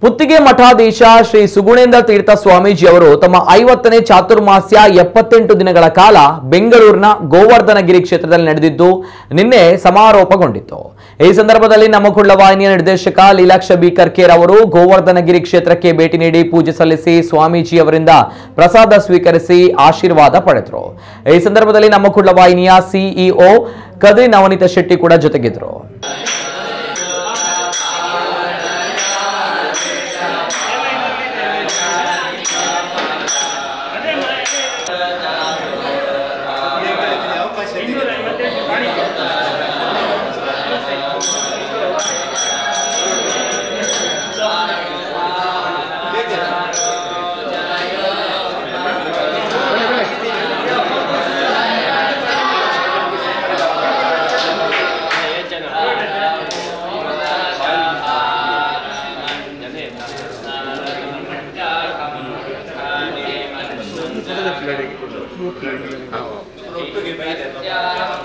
ಪುತ್ತಿಗೆ ಮಠಾಧೀಶ ಶ್ರೀ ಸುಗುಣೇಂದ್ರ ತೀರ್ಥ ಸ್ವಾಮೀಜಿ ಅವರು ತಮ್ಮ ಐವತ್ತನೇ ಚಾತುರ್ಮಾಸ್ಯ ಎಪ್ಪತ್ತೆಂಟು ದಿನಗಳ ಕಾಲ ಬೆಂಗಳೂರಿನ ಗೋವರ್ಧನಗಿರಿ ಕ್ಷೇತ್ರದಲ್ಲಿ ನಡೆದಿದ್ದು ನಿನ್ನೆ ಸಮಾರೋಪಗೊಂಡಿತ್ತು ಈ ಸಂದರ್ಭದಲ್ಲಿ ನಮ್ಮ ಕುಳ್ಳ ವಾಹಿನಿಯ ನಿರ್ದೇಶಕ ಲೀಲಾಕ್ಷ ಬಿ ಕರ್ಕೇರ್ ಅವರು ಗೋವರ್ಧನಗಿರಿ ಕ್ಷೇತ್ರಕ್ಕೆ ಭೇಟಿ ನೀಡಿ ಪೂಜೆ ಸಲ್ಲಿಸಿ ಸ್ವಾಮೀಜಿ ಅವರಿಂದ ಪ್ರಸಾದ ಸ್ವೀಕರಿಸಿ ಆಶೀರ್ವಾದ ಪಡೆದರು ಈ ಸಂದರ್ಭದಲ್ಲಿ ನಮ್ಮ ಕುಳ್ಳ ವಾಹಿನಿಯ ಸಿಇಒ ಕದ್ರಿ ನವನೀತ ಶೆಟ್ಟಿ ಕೂಡ ಜೊತೆಗಿದ್ರು ಒಟ್ಟಿಗೆ ಬೈದೆ